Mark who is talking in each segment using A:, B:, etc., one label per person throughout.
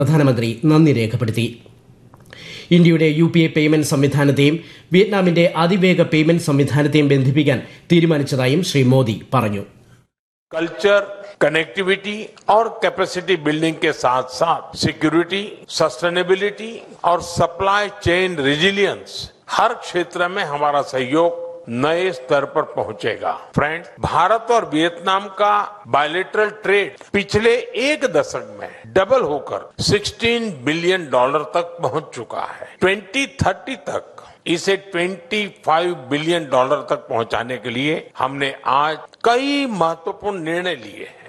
A: പ്രധാനമന്ത്രി നന്ദി രേഖപ്പെടുത്തി ഇന്ത്യയുടെ യു പി ഐ പേയ്മെന്റ് സംവിധാനത്തെയും വിയറ്റ്നാമിന്റെ അതിവേഗ പേയ്മെന്റ് സംവിധാനത്തെയും ബന്ധിപ്പിക്കാൻ തീരുമാനിച്ചതായും ശ്രീ മോദി പറഞ്ഞു
B: कल्चर कनेक्टिविटी और कैपेसिटी बिल्डिंग के साथ साथ सिक्योरिटी सस्टेनेबिलिटी और सप्लाई चेन रिजिलियंस हर क्षेत्र में हमारा सहयोग नए स्तर पर पहुंचेगा फ्रेंड्स भारत और वियतनाम का बायलेटरल ट्रेड पिछले एक दशक में डबल होकर 16 बिलियन डॉलर तक पहुंच चुका है 2030 तक इसे 25 बिलियन डॉलर तक पहुंचाने के लिए हमने आज कई महत्वपूर्ण निर्णय लिए हैं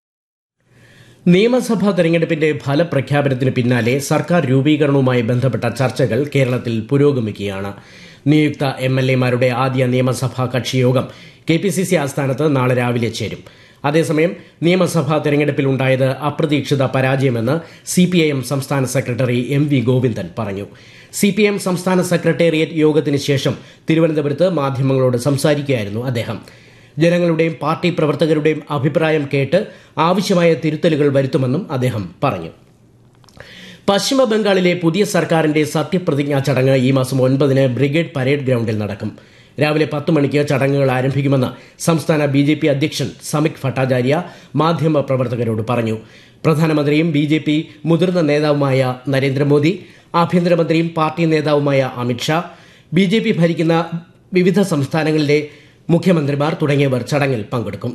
A: നിയമസഭാ തെരഞ്ഞെടുപ്പിന്റെ ഫലപ്രഖ്യാപനത്തിന് പിന്നാലെ സർക്കാർ രൂപീകരണവുമായി ബന്ധപ്പെട്ട ചർച്ചകൾ കേരളത്തിൽ പുരോഗമിക്കുകയാണ് നിയുക്ത എം എൽ എമാരുടെ ആദ്യ നിയമസഭാ കക്ഷിയോഗം കെ പി സി സി ആസ്ഥാനത്ത് നാളെ രാവിലെ ചേരും അതേസമയം നിയമസഭാ തെരഞ്ഞെടുപ്പിൽ ഉണ്ടായത് അപ്രതീക്ഷിത പരാജയമെന്ന് സി പി ഐ എം സംസ്ഥാന സെക്രട്ടറി എം വി ഗോവിന്ദൻ പറഞ്ഞു സി പി എം സംസ്ഥാന സെക്രട്ടേറിയറ്റ് യോഗത്തിന് ശേഷം തിരുവനന്തപുരത്ത് മാധ്യമങ്ങളോട് സംസാരിക്കുകയായിരുന്നു അദ്ദേഹം ജനങ്ങളുടെയും പാർട്ടി പ്രവർത്തകരുടെയും അഭിപ്രായം കേട്ട് ആവശ്യമായ തിരുത്തലുകൾ വരുത്തുമെന്നും അദ്ദേഹം പറഞ്ഞു പശ്ചിമ ബംഗാളിലെ പുതിയ സർക്കാരിന്റെ സത്യപ്രതിജ്ഞാ ചടങ്ങ് ഈ മാസം ഒൻപതിന് ബ്രിഗേഡ് പരേഡ് ഗ്രൌണ്ടിൽ നടക്കും രാവിലെ പത്ത് മണിക്ക് ചടങ്ങുകൾ ആരംഭിക്കുമെന്ന് സംസ്ഥാന ബി ജെ പി അധ്യക്ഷൻ സമിക് ഭട്ടാചാര്യ മാധ്യമ പ്രവർത്തകരോട് പറഞ്ഞു പ്രധാനമന്ത്രിയും ബി ജെ പി മുതിർന്ന നേതാവുമായ നരേന്ദ്രമോദി ആഭ്യന്തരമന്ത്രിയും പാർട്ടി നേതാവുമായ അമിത്ഷാ ബി ജെ പി ഭരിക്കുന്ന വിവിധ സംസ്ഥാനങ്ങളിലെ മുഖ്യമന്ത്രിമാർ തുടങ്ങിയവർ ചടങ്ങിൽ പങ്കെടുക്കും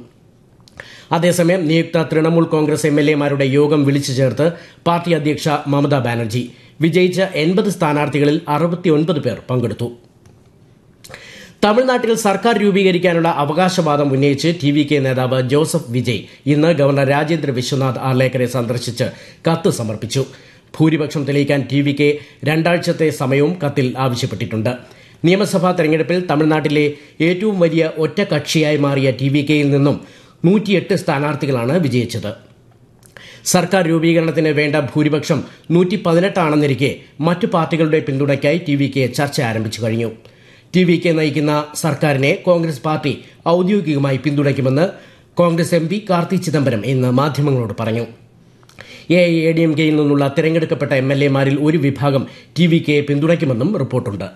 A: അതേസമയം നിയുക്ത തൃണമൂൽ കോൺഗ്രസ് എം എൽ എമാരുടെ യോഗം വിളിച്ചു ചേർത്ത് പാർട്ടി അധ്യക്ഷ മമതാ ബാനർജി വിജയിച്ച എൺപത് സ്ഥാനാർത്ഥികളിൽ അറുപത്തിയൊൻപത് പേർ പങ്കെടുത്തു തമിഴ്നാട്ടിൽ സർക്കാർ രൂപീകരിക്കാനുള്ള അവകാശവാദം ഉന്നയിച്ച് ടി വി കെ നേതാവ് ജോസഫ് വിജയ് ഇന്ന് ഗവർണർ രാജേന്ദ്ര വിശ്വനാഥ് ആർലേക്കറെ സന്ദർശിച്ച് കത്ത് സമർപ്പിച്ചു ഭൂരിപക്ഷം തെളിയിക്കാൻ ടി വി കെ രണ്ടാഴ്ചത്തെ സമയവും കത്തിൽ ആവശ്യപ്പെട്ടിട്ടുണ്ട് നിയമസഭാ തെരഞ്ഞെടുപ്പിൽ തമിഴ്നാട്ടിലെ ഏറ്റവും വലിയ ഒറ്റ കക്ഷിയായി മാറിയ ടി വി കെയിൽ നിന്നും നൂറ്റിയെട്ട് സ്ഥാനാർത്ഥികളാണ് വിജയിച്ചത് സർക്കാർ രൂപീകരണത്തിന് വേണ്ട ഭൂരിപക്ഷം നൂറ്റി പതിനെട്ടാണെന്നിരിക്കെ മറ്റു പാർട്ടികളുടെ പിന്തുണയ്ക്കായി ടി വി കെ ചർച്ച ആരംഭിച്ചു കഴിഞ്ഞു ടി വി കെ നയിക്കുന്ന സർക്കാരിനെ കോൺഗ്രസ് പാർട്ടി ഔദ്യോഗികമായി പിന്തുണയ്ക്കുമെന്ന് കോൺഗ്രസ് എം പി കാർത്തി ചിദംബരം ഇന്ന് മാധ്യമങ്ങളോട് പറഞ്ഞു A I A D M കെയിൽ നിന്നുള്ള തിരഞ്ഞെടുക്കപ്പെട്ട എം എൽ എമാരിൽ ഒരു വിഭാഗം ടി വി കെയെ പിന്തുണയ്ക്കുമെന്നും റിപ്പോർട്ടുണ്ട്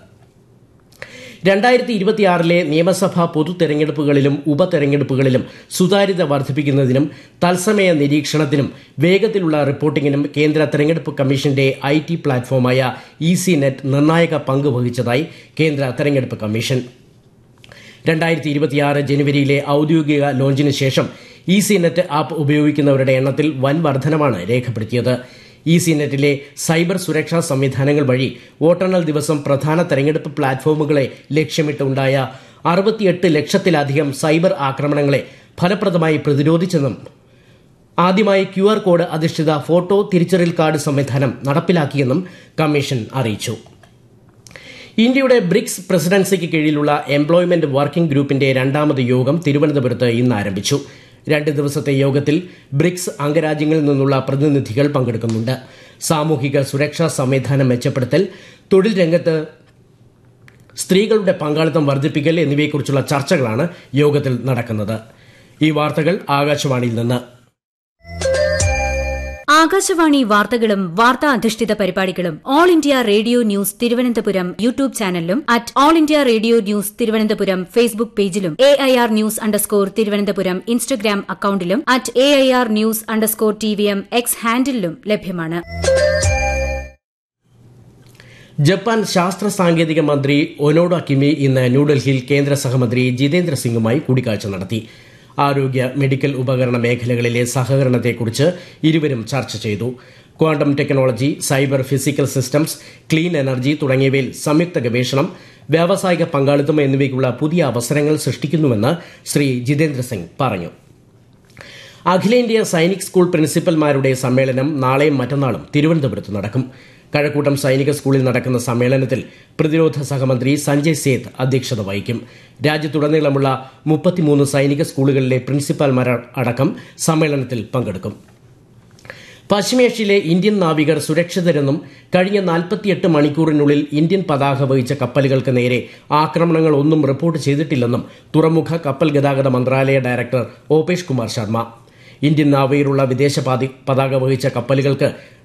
A: രണ്ടായിരത്തി ഇരുപത്തിയാറിലെ നിയമസഭാ പൊതു തെരഞ്ഞെടുപ്പുകളിലും ഉപതെരഞ്ഞെടുപ്പുകളിലും സുതാര്യത വർദ്ധിപ്പിക്കുന്നതിനും തത്സമയ നിരീക്ഷണത്തിനും വേഗത്തിലുള്ള റിപ്പോർട്ടിംഗിനും കേന്ദ്ര തെരഞ്ഞെടുപ്പ് കമ്മീഷന്റെ ഐ ടി പ്ലാറ്റ്ഫോമായ ഇ സി നെറ്റ് നിർണായക പങ്ക് വഹിച്ചതായി കേന്ദ്ര തെരഞ്ഞെടുപ്പ് കമ്മീഷൻ രണ്ടായിരത്തി ഇരുപത്തിയാറ് ജനുവരിയിലെ ഔദ്യോഗിക ലോഞ്ചിന് ശേഷം ഇ സി നെറ്റ് ആപ്പ് ഉപയോഗിക്കുന്നവരുടെ എണ്ണത്തിൽ വൻ വർധനമാണ് രേഖപ്പെടുത്തിയത് ഇ സി നെറ്റിലെ സൈബർ സുരക്ഷാ സംവിധാനങ്ങൾ വഴി വോട്ടെണ്ണൽ ദിവസം പ്രധാന തെരഞ്ഞെടുപ്പ് പ്ലാറ്റ്ഫോമുകളെ ലക്ഷ്യമിട്ടുണ്ടായ അറുപത്തിയെട്ട് ലക്ഷത്തിലധികം സൈബർ ആക്രമണങ്ങളെ ഫലപ്രദമായി പ്രതിരോധിച്ചെന്നും ആദ്യമായി ക്യു ആർ കോഡ് അധിഷ്ഠിത ഫോട്ടോ തിരിച്ചറിയൽ കാർഡ് സംവിധാനം നടപ്പിലാക്കിയെന്നും കമ്മീഷൻ അറിയിച്ചു ഇന്ത്യയുടെ ബ്രിക്സ് പ്രസിഡൻസിക്ക് കീഴിലുള്ള എംപ്ലോയ്മെന്റ് വർക്കിംഗ് ഗ്രൂപ്പിന്റെ രണ്ടാമത് യോഗം തിരുവനന്തപുരത്ത് ഇന്ന് ആരംഭിച്ചു രണ്ട് ദിവസത്തെ യോഗത്തിൽ ബ്രിക്സ് അംഗരാജ്യങ്ങളിൽ നിന്നുള്ള പ്രതിനിധികൾ പങ്കെടുക്കുന്നുണ്ട് സാമൂഹിക സുരക്ഷാ സംവിധാനം മെച്ചപ്പെടുത്തൽ തൊഴിൽ രംഗത്ത് സ്ത്രീകളുടെ പങ്കാളിത്തം വർദ്ധിപ്പിക്കൽ എന്നിവയെക്കുറിച്ചുള്ള ചർച്ചകളാണ് യോഗത്തിൽ നടക്കുന്നത് ഈ വാർത്തകൾ ആകാശവാണിയിൽ നിന്ന്
C: ആകാശവാണി വാർത്തകളും വാർത്താ അധിഷ്ഠിത പരിപാടികളും all India radio news Thiruvananthapuram YouTube ചാനലിലും at all India radio news Thiruvananthapuram Facebook പേജിലും A I R news underscore Thiruvananthapuram Instagram അക്കൌണ്ടിലും at A I R news underscore T V M X ഹാൻഡിലും ലഭ്യമാണ്
A: ജപ്പാൻ ശാസ്ത്ര സാങ്കേതിക മന്ത്രി ഒനോഡ കിമി ഇന്ന് ന്യൂഡൽഹിയിൽ കേന്ദ്ര സഹമന്ത്രി ജിതേന്ദ്ര സിംഗുമായി കൂടിക്കാഴ്ച നടത്തി ആരോഗ്യ മെഡിക്കൽ ഉപകരണ മേഖലകളിലെ സഹകരണത്തെക്കുറിച്ച് ഇരുവരും ചർച്ച ചെയ്തു quantum technology cyber physical systems clean energy തുടങ്ങിയവയിൽ സംയുക്ത ഗവേഷണം വ്യാവസായിക പങ്കാളിത്തം എന്നിവയ്ക്കുള്ള പുതിയ അവസരങ്ങൾ സൃഷ്ടിക്കുന്നുവെന്ന് ശ്രീ ജിതേന്ദ്ര സിംഗ് പറഞ്ഞു അഖിലേന്ത്യാ സൈനിക് സ്കൂൾ പ്രിൻസിപ്പൽമാരുടെ സമ്മേളനം നാളെയും മറ്റന്നാളും തിരുവനന്തപുരത്ത് നടക്കും കഴക്കൂട്ടം സൈനിക സ്കൂളിൽ നടക്കുന്ന സമ്മേളനത്തിൽ പ്രതിരോധ സഹമന്ത്രി സഞ്ജയ് സേത്ത് അധ്യക്ഷത വഹിക്കും രാജ്യത്തുടനീളമുള്ള മുപ്പത്തിമൂന്ന് സൈനിക സ്കൂളുകളിലെ പ്രിൻസിപ്പാൽമാർ അടക്കം സമ്മേളനത്തിൽ പങ്കെടുക്കും പശ്ചിമേഷ്യയിലെ ഇന്ത്യൻ നാവികർ സുരക്ഷിതരെന്നും കഴിഞ്ഞ നാൽപ്പത്തിയെട്ട് മണിക്കൂറിനുള്ളിൽ ഇന്ത്യൻ പതാക വഹിച്ച കപ്പലുകൾക്ക് നേരെ ആക്രമണങ്ങൾ ഒന്നും റിപ്പോർട്ട് ചെയ്തിട്ടില്ലെന്നും തുറമുഖ കപ്പൽ ഗതാഗത മന്ത്രാലയ ഡയറക്ടർ ഓപേഷ് കുമാർ ശർമ്മ ഇന്ത്യൻ നാവികരുള്ള വിദേശ പതാക വഹിച്ച കപ്പലുകൾക്ക്